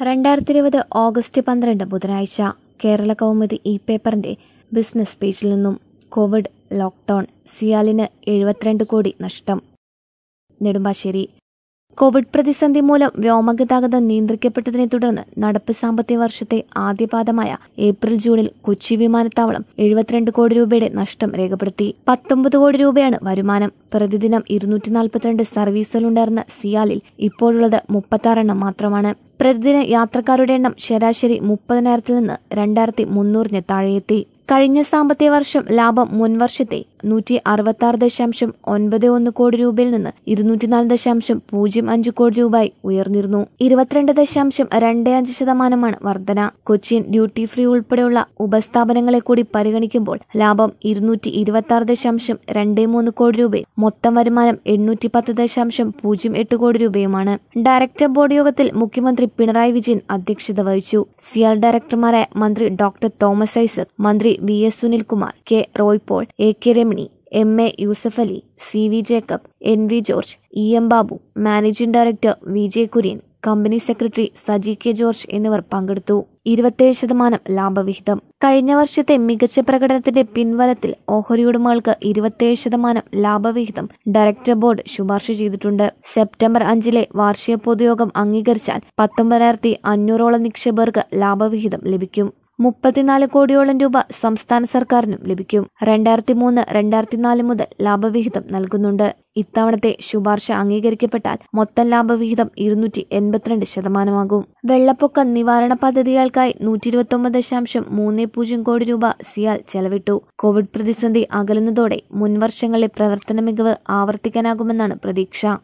രണ്ടായിരത്തി ഇരുപത് ഓഗസ്റ്റ് പന്ത്രണ്ട് ബുധനാഴ്ച കേരള കൗമുദി ഇ പേപ്പറിന്റെ ബിസിനസ് പേജിൽ നിന്നും കോവിഡ് ലോക്ക്ഡൌൺ സിയാലിന് എഴുപത്തിരണ്ട് കോടി നഷ്ടം നെടുമ്പാശ്ശേരി കോവിഡ് പ്രതിസന്ധി മൂലം വ്യോമഗതാഗതം നിയന്ത്രിക്കപ്പെട്ടതിനെ തുടർന്ന് നടപ്പ് സാമ്പത്തിക വർഷത്തെ ആദ്യപാദമായ ഏപ്രിൽ ജൂണിൽ കൊച്ചി വിമാനത്താവളം എഴുപത്തിരണ്ട് കോടി രൂപയുടെ നഷ്ടം രേഖപ്പെടുത്തി പത്തൊമ്പത് കോടി രൂപയാണ് വരുമാനം പ്രതിദിനം ഇരുന്നൂറ്റി നാൽപ്പത്തിരണ്ട് സർവീസുകളുണ്ടായിരുന്ന സിയാലിൽ ഇപ്പോഴുള്ളത് മുപ്പത്താറെണ്ണം മാത്രമാണ് പ്രതിദിന യാത്രക്കാരുടെ എണ്ണം ശരാശരി മുപ്പതിനായിരത്തിൽ നിന്ന് രണ്ടായിരത്തി മുന്നൂറിന് താഴെയെത്തി കഴിഞ്ഞ സാമ്പത്തിക വർഷം ലാഭം മുൻവർഷത്തെ നൂറ്റി അറുപത്തി ആറ് ദശാംശം ഒൻപത് ഒന്ന് കോടി രൂപയിൽ നിന്ന് ഇരുന്നൂറ്റിനാല് ദശാംശം പൂജ്യം അഞ്ച് കോടി രൂപയായി ഉയർന്നിരുന്നു ഇരുപത്തിരണ്ട് ദശാംശം രണ്ട് അഞ്ച് ശതമാനമാണ് വർധന കൊച്ചിൻ ഡ്യൂട്ടി ഫ്രീ ഉൾപ്പെടെയുള്ള ഉപസ്ഥാപനങ്ങളെ കൂടി പരിഗണിക്കുമ്പോൾ ലാഭം ഇരുന്നൂറ്റി ഇരുപത്തി ആറ് ദശാംശം രണ്ട് മൂന്ന് കോടി രൂപയും മൊത്തം വരുമാനം എണ്ണൂറ്റി പത്ത് ദശാംശം പൂജ്യം എട്ട് കോടി രൂപയുമാണ് ഡയറക്ടർ ബോർഡ് യോഗത്തിൽ മുഖ്യമന്ത്രി പിണറായി വിജയൻ അധ്യക്ഷത വഹിച്ചു സിആർ ഡയറക്ടർമാരായ മന്ത്രി ഡോക്ടർ തോമസ് ഐസക് മന്ത്രി V S Sunilkumar K Roy Paul A K Ramani M A Yusuf Ali C V Jacob N V George E M Babu managing director V J Kurian company secretary Saji K George എന്നിവർ പങ്കെടുത്തു ഇരുപത്തിയേഴ് ശതമാനം ലാഭവിഹിതം കഴിഞ്ഞ വർഷത്തെ മികച്ച പ്രകടനത്തിന്റെ പിൻബലത്തിൽ ഓഹരി ഉടമകൾക്ക് ഇരുപത്തിയേഴ് ശതമാനം ലാഭവിഹിതം ഡയറക്ടർ ബോർഡ് ശുപാർശ ചെയ്തിട്ടുണ്ട് സെപ്റ്റംബർ അഞ്ചിലെ വാർഷിക പൊതുയോഗം അംഗീകരിച്ചാൽ പത്തൊമ്പതിനായിരത്തി അഞ്ഞൂറോളം നിക്ഷേപകർക്ക് ലാഭവിഹിതം ലഭിക്കും മുപ്പത്തിനാല് കോടിയോളം രൂപ സംസ്ഥാന സർക്കാരിനും ലഭിക്കും രണ്ടായിരത്തി മൂന്ന് രണ്ടായിരത്തി നാല് മുതൽ ലാഭവിഹിതം നൽകുന്നുണ്ട് ഇത്തവണത്തെ ശുപാർശ അംഗീകരിക്കപ്പെട്ടാൽ മൊത്തം ലാഭവിഹിതം ഇരുന്നൂറ്റി എൺപത്തിരണ്ട് ശതമാനമാകും വെള്ളപ്പൊക്ക നിവാരണ പദ്ധതികൾക്കായി നൂറ്റി ഇരുപത്തി ദശാംശം മൂന്ന് പൂജ്യം കോടി രൂപ സിയാൽ ചെലവിട്ടു കോവിഡ് പ്രതിസന്ധി അകലുന്നതോടെ മുൻവർഷങ്ങളിലെ പ്രവർത്തന മികവ് ആവർത്തിക്കാനാകുമെന്നാണ് പ്രതീക്ഷ